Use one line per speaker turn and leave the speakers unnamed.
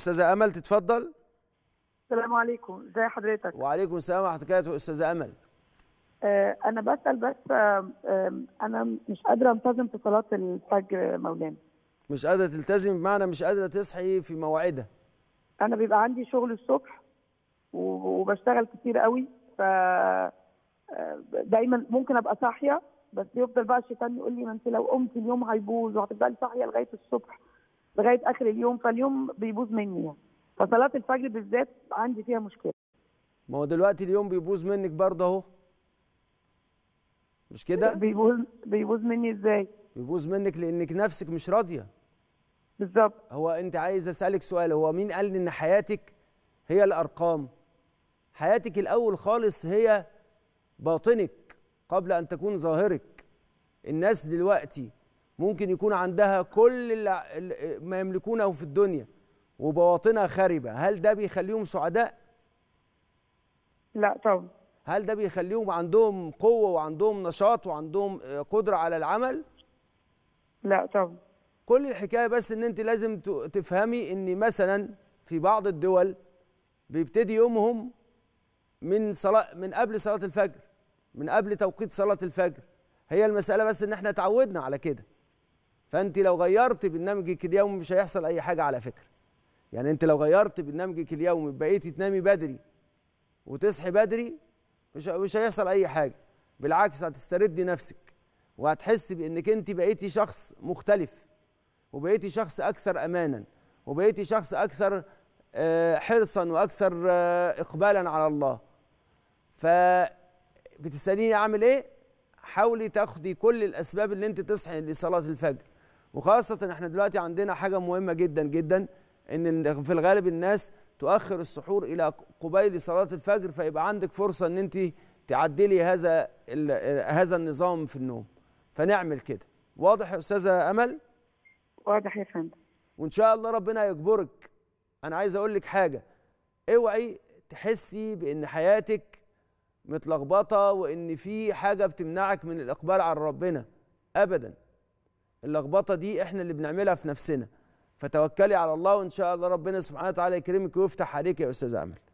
استاذه امل تتفضل
السلام عليكم ازي حضرتك
وعليكم السلام ورحمه الله وبركاته استاذه امل
آه انا بسال بس آه آه انا مش قادره انتظم في صلاه الفجر مولانا
مش قادره تلتزم بمعنى مش قادره تصحي في موعدها
انا بيبقى عندي شغل الصبح و- وبشتغل كتير قوي ف آه، دايما ممكن ابقى صاحيه بس يفضل بقى الشيطان يقول لي ما انت لو قمت اليوم هيبوظ وهتفضلي صاحيه لغايه الصبح لغايه اخر اليوم فاليوم بيبوظ مني يعني فصلاه الفجر بالذات عندي فيها مشكله
ما هو دلوقتي اليوم بيبوظ منك برضه اهو مش كده
بيبوظ بيبوظ مني ازاي
بيبوظ منك لانك نفسك مش راضيه
بالظبط
هو انت عايز اسالك سؤال هو مين قال ان حياتك هي الارقام حياتك الاول خالص هي باطنك قبل ان تكون ظاهرك الناس دلوقتي ممكن يكون عندها كل اللي- اللي- ما يملكونه في الدنيا وبواطنها خاربه هل ده بيخليهم سعداء
لا طبعا
هل ده بيخليهم عندهم قوه وعندهم نشاط وعندهم آه، قدره على العمل
لا طبعا
كل الحكايه بس ان انت لازم ت- تفهمي ان مثلا في بعض الدول بيبتدي يومهم من صلاه من قبل صلاه الفجر من قبل توقيت صلاه الفجر هي المساله بس ان احنا اتعودنا على كده فانت لو غيرت برنامجك اليومي مش هيحصل اي حاجه على فكره يعني انت لو غيرت برنامجك اليومي بقيتي تنامي بدري وتصحي بدري مش مش هيحصل اي حاجه بالعكس هتستردي نفسك وهتحسي بانك انت بقيتي شخص مختلف وبقيتي شخص اكثر امانا وبقيتي شخص اكثر آه، حرصا واكثر آه، اقبالا على الله ف بتساليني اعمل ايه حاولي تاخدي كل الاسباب اللي انت تصحي لصلاه الفجر وخاصه احنا دلوقتي عندنا حاجه مهمه جدا جدا ان في الغالب الناس تؤخر السحور الى قبيل صلاه الفجر فيبقى عندك فرصه ان انت تعدلي هذا ال- هذا النظام في النوم فنعمل كده واضح يا استاذه امل
واضح يا فندم
وان شاء الله ربنا يجبرك انا عايز اقول لك حاجه اوعي تحسي بان حياتك متلخبطه وان في حاجه بتمنعك من الاقبال على ربنا ابدا اللخبطه دي احنا اللي بنعملها في نفسنا فتوكلي على الله وان شاء الله ربنا سبحانه وتعالى يكرمك ويفتح عليك يا استاذ امل